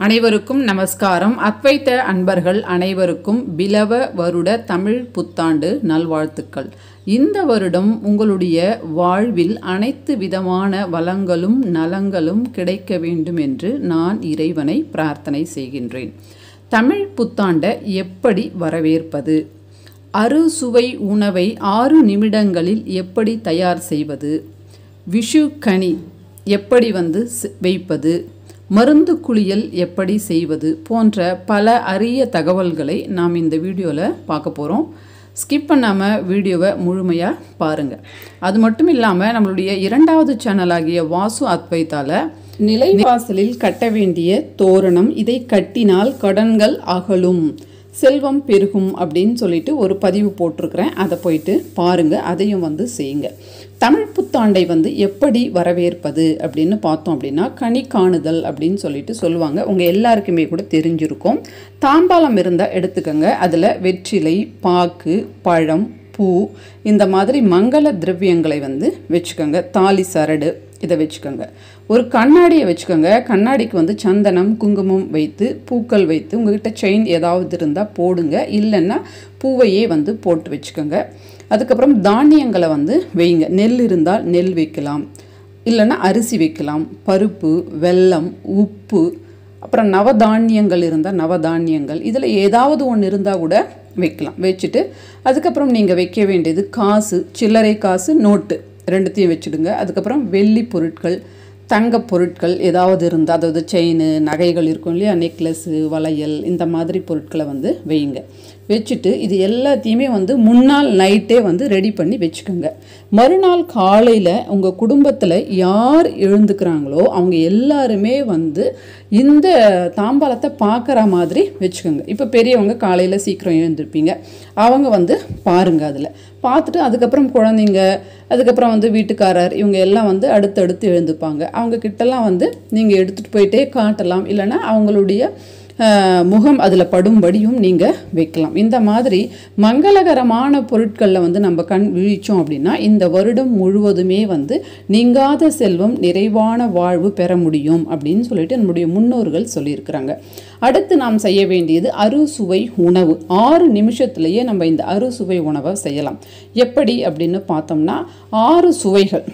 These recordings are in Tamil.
அனைவருக்கும் நமஸ்காரம் அத்வைத்த அன்பர்கள் அனைவருக்கும் பிலவ வருட தமிழ் புத்தாண்டு நல்வாழ்த்துக்கள் இந்த வருடம் உங்களுடைய வாழ்வில் அனைத்து விதமான வளங்களும் நலங்களும் கிடைக்க வேண்டும் என்று நான் இறைவனை பிரார்த்தனை செய்கின்றேன் தமிழ் புத்தாண்டை எப்படி வரவேற்பது அறுசுவை உணவை ஆறு நிமிடங்களில் எப்படி தயார் செய்வது விஷு கனி எப்படி வந்து ஸ்- வைப்பது மருந்து குளியல் எப்படி செய்வது போன்ற பல அரிய தகவல்களை நாம் இந்த வீடியோவில் பார்க்க போகிறோம் ஸ்கிப் பண்ணாமல் வீடியோவை முழுமையாக பாருங்கள் அது மட்டும் இல்லாமல் நம்மளுடைய இரண்டாவது சேனலாகிய வாசு அத்வைத்தால நிலைவாசலில் கட்ட வேண்டிய தோரணம் இதை கட்டினால் கடன்கள் அகலும் செல்வம் பெருகும் அப்படின்னு சொல்லிட்டு ஒரு பதிவு போட்டிருக்கிறேன் அதை போயிட்டு பாருங்க அதையும் வந்து செய்யுங்க தமிழ் புத்தாண்டை வந்து எப்படி வரவேற்பது அப்படின்னு பார்த்தோம் அப்படின்னா கனி காணுதல் அப்படின்னு சொல்லிட்டு சொல்லுவாங்க உங்கள் எல்லாருக்குமே கூட தெரிஞ்சிருக்கும் தாம்பாளம் இருந்தால் எடுத்துக்கோங்க அதில் வெற்றிலை பாக்கு பழம் பூ இந்த மாதிரி மங்கள திரவியங்களை வந்து வச்சுக்கோங்க தாலி சரடு இதை வச்சுக்கோங்க ஒரு கண்ணாடியை வச்சுக்கோங்க கண்ணாடிக்கு வந்து சந்தனம் குங்குமம் வைத்து பூக்கள் வைத்து உங்ககிட்ட செயின் ஏதாவது இருந்தால் போடுங்க இல்லைன்னா பூவையே வந்து போட்டு வச்சுக்கோங்க அதுக்கப்புறம் தானியங்களை வந்து வைங்க நெல் இருந்தால் நெல் வைக்கலாம் இல்லைன்னா அரிசி வைக்கலாம் பருப்பு வெல்லம் உப்பு அப்புறம் நவதானியங்கள் இருந்தால் நவதானியங்கள் இதில் ஏதாவது ஒன்று இருந்தால் கூட வைக்கலாம் வச்சுட்டு அதுக்கப்புறம் நீங்கள் வைக்க வேண்டியது காசு சில்லறை காசு நோட்டு ரெண்டுத்தையும் வச்சுடுங்க அதுக்கப்புறம் வெள்ளி பொருட்கள் தங்கப் பொருட்கள் ஏதாவது இருந்தால் அதாவது செயின் நகைகள் இருக்கும் இல்லையா நெக்லஸ்ஸு வளையல் இந்த மாதிரி பொருட்களை வந்து வையுங்க வச்சுட்டு இது எல்லாத்தையுமே வந்து முன்னாள் நைட்டே வந்து ரெடி பண்ணி வச்சுக்கோங்க மறுநாள் காலையில் உங்கள் குடும்பத்தில் யார் எழுந்துக்கிறாங்களோ அவங்க எல்லாருமே வந்து இந்த தாம்பாளத்தை பார்க்குற மாதிரி வச்சுக்கோங்க இப்போ பெரியவங்க காலையில் சீக்கிரம் எழுந்திருப்பீங்க அவங்க வந்து பாருங்க அதில் பார்த்துட்டு அதுக்கப்புறம் குழந்தைங்க அதுக்கப்புறம் வந்து வீட்டுக்காரர் இவங்க எல்லாம் வந்து அடுத்தடுத்து எழுந்துப்பாங்க அவங்க கிட்டலாம் வந்து நீங்கள் எடுத்துகிட்டு போயிட்டே காட்டலாம் இல்லைன்னா அவங்களுடைய அஹ், முகம் அதில் படும்படியும் நீங்கள் வைக்கலாம் இந்த மாதிரி மங்களகரமான பொருட்களில் வந்து நம்ம கண் விழிச்சோம் அப்படின்னா இந்த வருடம் முழுவதுமே வந்து நீங்காத செல்வம் நிறைவான வாழ்வு பெற முடியும் அப்படின்னு சொல்லிட்டு நம்முடைய முன்னோர்கள் சொல்லியிருக்கிறாங்க அடுத்து நாம் செய்ய வேண்டியது அறுசுவை உணவு ஆறு நிமிஷத்துலேயே நம்ம இந்த அறுசுவை உணவை செய்யலாம் எப்படி அப்படின்னு பார்த்தோம்னா ஆறு சுவைகள்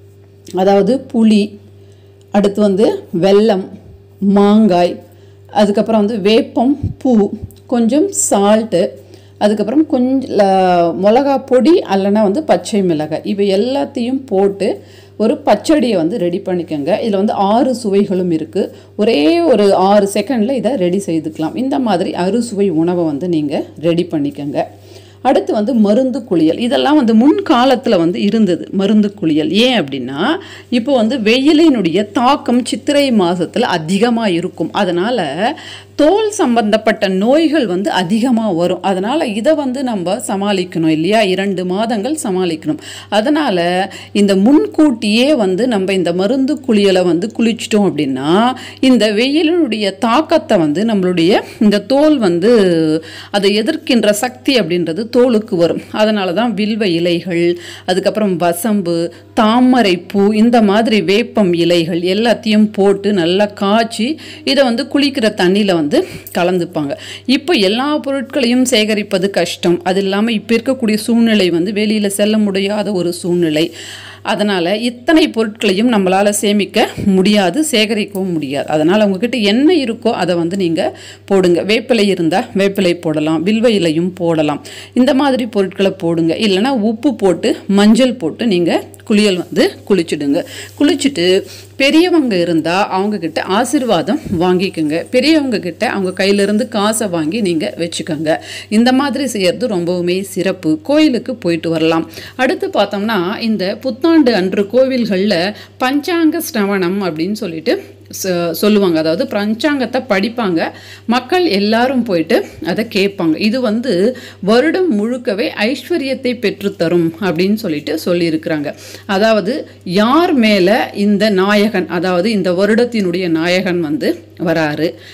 அதாவது புளி அடுத்து வந்து வெல்லம் மாங்காய் அதுக்கப்புறம் வந்து வேப்பம் பூ கொஞ்சம் சால்ட்டு அதுக்கப்புறம் கொஞ்சம் ல- மிளகா பொடி அல்லனா வந்து பச்சை மிளகாய் இவை எல்லாத்தையும் போட்டு ஒரு பச்சடியை வந்து ரெடி பண்ணிக்கோங்க இதில் வந்து ஆறு சுவைகளும் இருக்குது ஒரே ஒரு ஆறு செகண்டில் இதை ரெடி செய்துக்கலாம் இந்த மாதிரி அறுசுவை உணவை வந்து நீங்கள் ரெடி பண்ணிக்கோங்க அடுத்து வந்து மருந்து குளியல் இதெல்லாம் வந்து முன்காலத்தில் வந்து இருந்தது மருந்து குளியல் ஏன் அப்படின்னா இப்போ வந்து வெயிலினுடைய தாக்கம் சித்திரை மாதத்தில் அதிகமாக இருக்கும் அதனால் தோல் சம்பந்தப்பட்ட நோய்கள் வந்து அதிகமாக வரும் அதனால் இதை வந்து நம்ம சமாளிக்கணும் இல்லையா இரண்டு மாதங்கள் சமாளிக்கணும் அதனால் இந்த முன்கூட்டியே வந்து நம்ம இந்த மருந்து குளியலை வந்து குளிச்சிட்டோம் அப்படின்னா இந்த வெயிலினுடைய தாக்கத்தை வந்து நம்மளுடைய இந்த தோல் வந்து அதை எதிர்க்கின்ற சக்தி அப்படின்றது தோலுக்கு வரும் அதனால தான் வில்வ இலைகள் அதுக்கப்புறம் வசம்பு தாமரை பூ இந்த மாதிரி வேப்பம் இலைகள் எல்லாத்தையும் போட்டு நல்லா காய்ச்சி இதை வந்து குளிக்கிற தண்ணியில் வந்து கலந்துப்பாங்க இப்போ எல்லா பொருட்களையும் சேகரிப்பது கஷ்டம் அது இல்லாமல் இப்போ இருக்கக்கூடிய சூழ்நிலை வந்து வெளியில் செல்ல முடியாத ஒரு சூழ்நிலை அதனால் இத்தனை பொருட்களையும் நம்மளால் சேமிக்க முடியாது சேகரிக்கவும் முடியாது அதனால் உங்ககிட்ட என்ன இருக்கோ அதை வந்து நீங்கள் போடுங்க வேப்பிலை இருந்தால் வேப்பிலை போடலாம் வில்வ இலையும் போடலாம் இந்த மாதிரி பொருட்களை போடுங்க இல்லைன்னா உப்பு போட்டு மஞ்சள் போட்டு நீங்கள் குளியல் வந்து குளிச்சுடுங்க குளிச்சுட்டு பெரியவங்க இருந்தால் அவங்கக்கிட்ட ஆசீர்வாதம் வாங்கிக்கோங்க பெரியவங்க கிட்ட அவங்க கையிலேருந்து காசை வாங்கி நீங்கள் வச்சுக்கோங்க இந்த மாதிரி செய்யறது ரொம்பவுமே சிறப்பு கோயிலுக்கு போயிட்டு வரலாம் அடுத்து பார்த்தோம்னா இந்த புத்தாண்டு அன்று கோவில்களில் பஞ்சாங்க ஸ்ரவணம் அப்படின்னு சொல்லிட்டு ச- சொல்லுவாங்க அதாவது பஞ்சாங்கத்தை படிப்பாங்க மக்கள் எல்லாரும் போயிட்டு அதை கேட்பாங்க இது வந்து வருடம் முழுக்கவே ஐஸ்வர்யத்தை பெற்றுத்தரும் அப்படின்னு சொல்லிட்டு சொல்லியிருக்கிறாங்க அதாவது யார் மேலே இந்த நாயகன் அதாவது இந்த வருடத்தினுடைய நாயகன் வந்து வராரு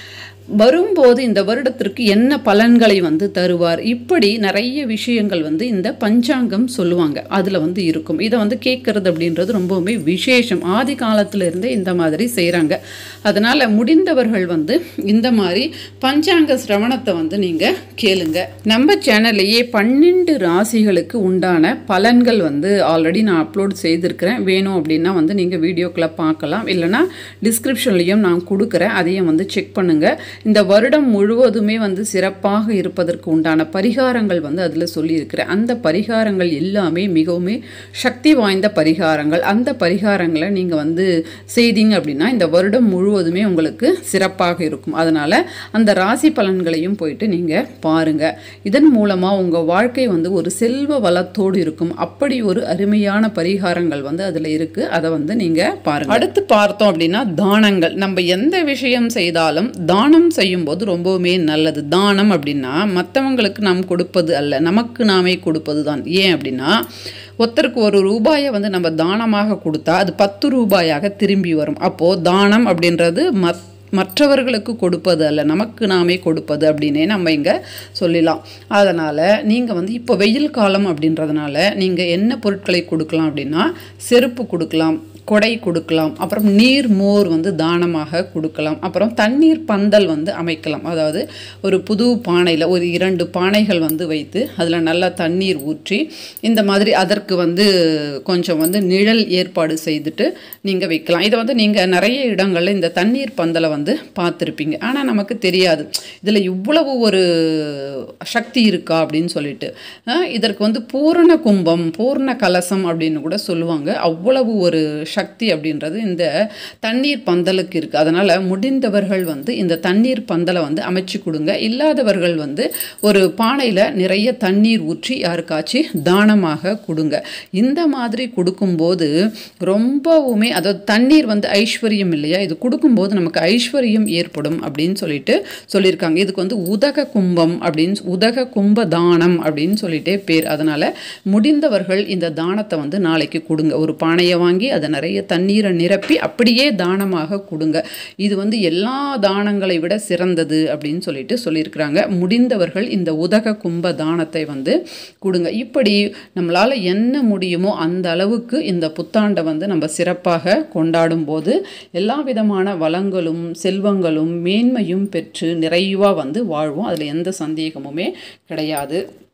வரும்போது இந்த வருடத்திற்கு என்ன பலன்களை வந்து தருவார் இப்படி நிறைய விஷயங்கள் வந்து இந்த பஞ்சாங்கம் சொல்லுவாங்க அதில் வந்து இருக்கும் இதை வந்து கேட்கறது அப்படின்றது ரொம்பவுமே விசேஷம் ஆதி காலத்துல இருந்தே இந்த மாதிரி செய்கிறாங்க அதனால் முடிந்தவர்கள் வந்து இந்த மாதிரி பஞ்சாங்க சிரவணத்தை வந்து நீங்கள் கேளுங்க நம்ம சேனல்லையே பன்னெண்டு ராசிகளுக்கு உண்டான பலன்கள் வந்து ஆல்ரெடி நான் அப்லோட் செய்திருக்கிறேன் வேணும் அப்படின்னா வந்து நீங்கள் வீடியோக்களை பார்க்கலாம் இல்லைனா டிஸ்கிரிப்ஷன்லையும் நான் கொடுக்குறேன் அதையும் வந்து செக் பண்ணுங்கள் இந்த வருடம் முழுவதுமே வந்து சிறப்பாக இருப்பதற்கு உண்டான பரிகாரங்கள் வந்து அதில் சொல்லியிருக்கிறேன் அந்த பரிகாரங்கள் எல்லாமே மிகவும் சக்தி வாய்ந்த பரிகாரங்கள் அந்த பரிகாரங்களை நீங்கள் வந்து செய்தீங்க அப்படின்னா இந்த வருடம் முழுவதுமே உங்களுக்கு சிறப்பாக இருக்கும் அதனால் அந்த ராசி பலன்களையும் போயிட்டு நீங்கள் பாருங்கள் இதன் மூலமாக உங்கள் வாழ்க்கை வந்து ஒரு செல்வ வளத்தோடு இருக்கும் அப்படி ஒரு அருமையான பரிகாரங்கள் வந்து அதில் இருக்குது அதை வந்து நீங்கள் பாருங்கள் அடுத்து பார்த்தோம் அப்படின்னா தானங்கள் நம்ம எந்த விஷயம் செய்தாலும் தானம் செய்யும்போது ரொம்பவுமே நல்லது தானம் அப்படின்னா மற்றவங்களுக்கு நாம் கொடுப்பது அல்ல நமக்கு நாமே கொடுப்பது தான் ஏன் அப்படின்னா ஒருத்தருக்கு ஒரு ரூபாயை வந்து நம்ம தானமாக கொடுத்தா அது பத்து ரூபாயாக திரும்பி வரும் அப்போது தானம் அப்படின்றது மத் மற்றவர்களுக்கு கொடுப்பது அல்ல நமக்கு நாமே கொடுப்பது அப்படின்னே நம்ம இங்கே சொல்லலாம் அதனால் நீங்கள் வந்து இப்போ வெயில் காலம் அப்படின்றதுனால நீங்கள் என்ன பொருட்களை கொடுக்கலாம் அப்படின்னா செருப்பு கொடுக்கலாம் கொடை கொடுக்கலாம் அப்புறம் நீர் மோர் வந்து தானமாக கொடுக்கலாம் அப்புறம் தண்ணீர் பந்தல் வந்து அமைக்கலாம் அதாவது ஒரு புது பானையில் ஒரு இரண்டு பானைகள் வந்து வைத்து அதில் நல்லா தண்ணீர் ஊற்றி இந்த மாதிரி அதற்கு வந்து கொஞ்சம் வந்து நிழல் ஏற்பாடு செய்துட்டு நீங்கள் வைக்கலாம் இதை வந்து நீங்கள் நிறைய இடங்களில் இந்த தண்ணீர் பந்தலை வந்து பார்த்துருப்பீங்க ஆனால் நமக்கு தெரியாது இதில் இவ்வளவு ஒரு சக்தி இருக்கா அப்படின்னு சொல்லிட்டு அஹ் இதற்கு வந்து பூரண கும்பம் பூர்ண கலசம் அப்படின்னு கூட சொல்லுவாங்க அவ்வளவு ஒரு சக்தி அப்படின்றது இந்த தண்ணீர் பந்தலுக்கு இருக்குது அதனால் முடிந்தவர்கள் வந்து இந்த தண்ணீர் பந்தலை வந்து அமைச்சு கொடுங்க இல்லாதவர்கள் வந்து ஒரு பானையில் நிறைய தண்ணீர் ஊற்றி யாருக்காச்சும் தானமாக கொடுங்க இந்த மாதிரி கொடுக்கும்போது ரொம்பவுமே அதாவது தண்ணீர் வந்து ஐஸ்வர்யம் இல்லையா இது கொடுக்கும்போது நமக்கு ஐஸ்வர்யம் ஏற்படும் அப்படின்னு சொல்லிட்டு சொல்லியிருக்காங்க இதுக்கு வந்து உதக கும்பம் அப்படின்னு உதக கும்ப தானம் அப்படின்னு சொல்லிட்டே பேர் அதனால் முடிந்தவர்கள் இந்த தானத்தை வந்து நாளைக்கு கொடுங்க ஒரு பானையை வாங்கி அதை நிறைய தண்ணீரை நிரப்பி அப்படியே தானமாக கொடுங்க இது வந்து எல்லா தானங்களை விட சிறந்தது அப்படின்னு சொல்லிட்டு சொல்லியிருக்கிறாங்க முடிந்தவர்கள் இந்த உதக கும்ப தானத்தை வந்து கொடுங்க இப்படி நம்மளால் என்ன முடியுமோ அந்த அளவுக்கு இந்த புத்தாண்டை வந்து நம்ம சிறப்பாக கொண்டாடும் போது எல்லா விதமான வளங்களும் செல்வங்களும் மேன்மையும் பெற்று நிறைவாக வந்து வாழ்வோம் அதில் எந்த சந்தேகமுமே கிடையாது